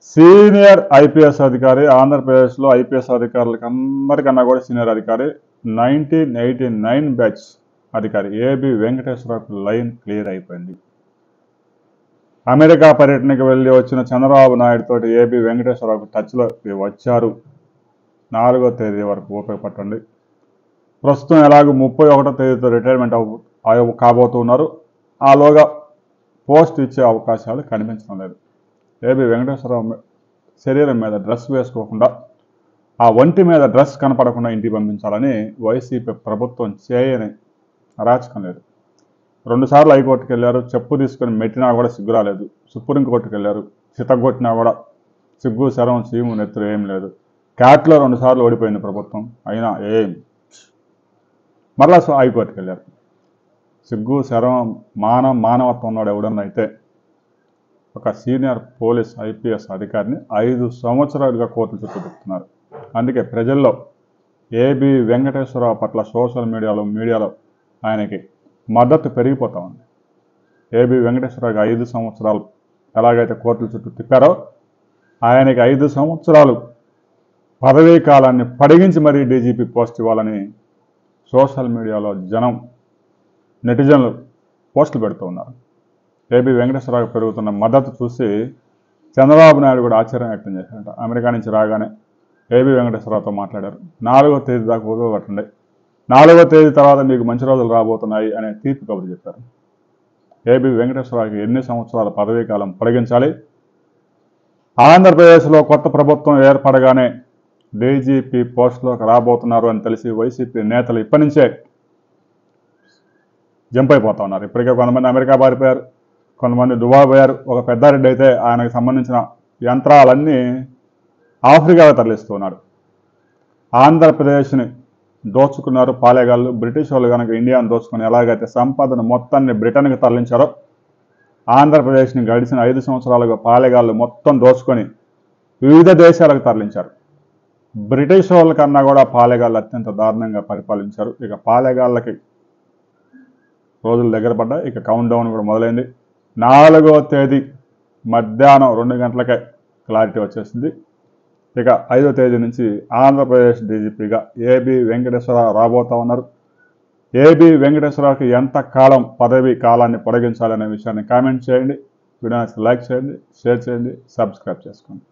senior IPS అధికారి ఆంధ్రప్రదేశ్లో IPS అధికారులకు అందరికన్నా కూడా సీనియర్ అధికారి నైన్టీన్ ఎయిటీ నైన్ బ్యాచ్ అధికారి ఏబి వెంకటేశ్వరరావు లైన్ క్లియర్ అయిపోయింది అమెరికా పర్యటనకు వెళ్ళి వచ్చిన చంద్రబాబు నాయుడు తోటి ఏబి వెంకటేశ్వరరావు టచ్లో వచ్చారు నాలుగో తేదీ వరకు ఓపిక పట్టండి ప్రస్తుతం ఎలాగో ముప్పై ఒకటో తేదీతో రిటైర్మెంట్ అవ అవ- కాబోతున్నారు ఆలోగా పోస్ట్ ఇచ్చే అవకాశాలు కనిపించడం లేదు ఏబి వెంకటేశ్వరరావు మీ- శరీరం మీద డ్రెస్ వేసుకోకుండా ఆ ఒంటి మీద డ్రెస్ కనపడకుండా ఇంటికి పంపించాలని వైసీపీ ప్రభుత్వం చేయని అరాచకం లేదు రెండుసార్లు హైకోర్టుకు వెళ్ళారు చెప్పు తీసుకొని మెట్టినా కూడా సిగ్గు రాలేదు సుప్రీంకోర్టుకు వెళ్ళారు చితగొట్టినా కూడా సిగ్గు శరం చీము నెత్తురు ఏం లేదు క్యాట్లో రెండుసార్లు ఓడిపోయింది ప్రభుత్వం అయినా ఏం మరలా సో హైకోర్టుకు వెళ్ళారు సిగ్గు శరం మానవ మానవత్వం ఉన్నాడు ఎవడన్నా అయితే ఒక సీనియర్ పోలీస్ ఐపీఎస్ అధికారిని ఐదు సంవత్సరాలుగా కోర్టులు చుట్టూ తిప్పుతున్నారు అందుకే ప్రజల్లో ఏబి వెంకటేశ్వరరావు పట్ల సోషల్ మీడియాలో మీడియాలో ఆయనకి మద్దతు పెరిగిపోతా ఉంది ఏబి వెంకటేశ్వరరావుకి ఐదు సంవత్సరాలు ఎలాగైతే కోర్టుల చుట్టూ తిప్పారో ఆయనకి ఐదు సంవత్సరాలు పదవీ కాలాన్ని పొడిగించి మరీ డీజీపీ పోస్ట్ ఇవ్వాలని సోషల్ మీడియాలో జనం నెటిజన్లు పోస్టులు పెడుతూ ఉన్నారు ఏబి వెంకటేశ్వరరావు పెరుగుతున్న మద్దతు చూసి చంద్రబాబు నాయుడు కూడా ఆశ్చర్యం వ్యక్తం చేశారట అమెరికా నుంచి రాగానే ఏబి వెంకటేశ్వరరావుతో మాట్లాడారు నాలుగో తేదీ దాకా ఉపయోగపట్టండి నాలుగో తేదీ తర్వాత మీకు మంచి రోజులు రాబోతున్నాయి అనే తీర్పు కబురు చెప్పారు ఏబి వెంకటేశ్వరరావుకి ఎన్ని సంవత్సరాల పదవీ కాలం పొడిగించాలి ఆంధ్రప్రదేశ్లో కొత్త ప్రభుత్వం ఏర్పడగానే డీజీపీ పోస్టులోకి రాబోతున్నారు అని తెలిసి వైసీపీ నేతలు ఇప్పటి నుంచే జంప్ అయిపోతా ఉన్నారు ఇప్పటికే కొంతమంది అమెరికా పారిపోయారు కొంతమంది దుబాయ్ పోయారు ఒక పెద్దారెడ్డి అయితే ఆయనకు సంబంధించిన యంత్రాలన్నీ ఆఫ్రికాగా తరలిస్తున్నాడు ఆంధ్రప్రదేశ్ని దోచుకున్నారు పాలేగాళ్ళు బ్రిటిష్ వాళ్ళు కనుక ఇండియాను దోచుకుని ఎలాగైతే సంపదను మొత్తాన్ని బ్రిటన్కి తరలించారో ఆంధ్రప్రదేశ్ని గడిచిన ఐదు సంవత్సరాలుగా పాలేగాళ్ళు మొత్తం దోచుకొని వివిధ దేశాలకు తరలించారు బ్రిటిష్ వాళ్ళ కన్నా కూడా పాలేగాళ్ళు అత్యంత దారుణంగా పరిపాలించారు ఇక పాలేగాళ్ళకి రోజులు దగ్గర పడ్డాయి ఇక కౌంట్ డౌన్ కూడా మొదలైంది నాలుగో తేదీ మధ్యాహ్నం రెండు గంటలకే క్లారిటీ వచ్చేసింది ఇక ఐదో తేదీ నుంచి ఆంధ్రప్రదేశ్ డీజీపీగా ఏబి వెంకటేశ్వరరావు రాబోతా ఉన్నారు ఏబి వెంకటేశ్వరరావుకి ఎంత కాలం పదవి కాలాన్ని పొడిగించాలనే విషయాన్ని కామెంట్ చేయండి వీడియో నచ్చితే లైక్ చేయండి షేర్ చేయండి సబ్స్క్రైబ్ చేసుకోండి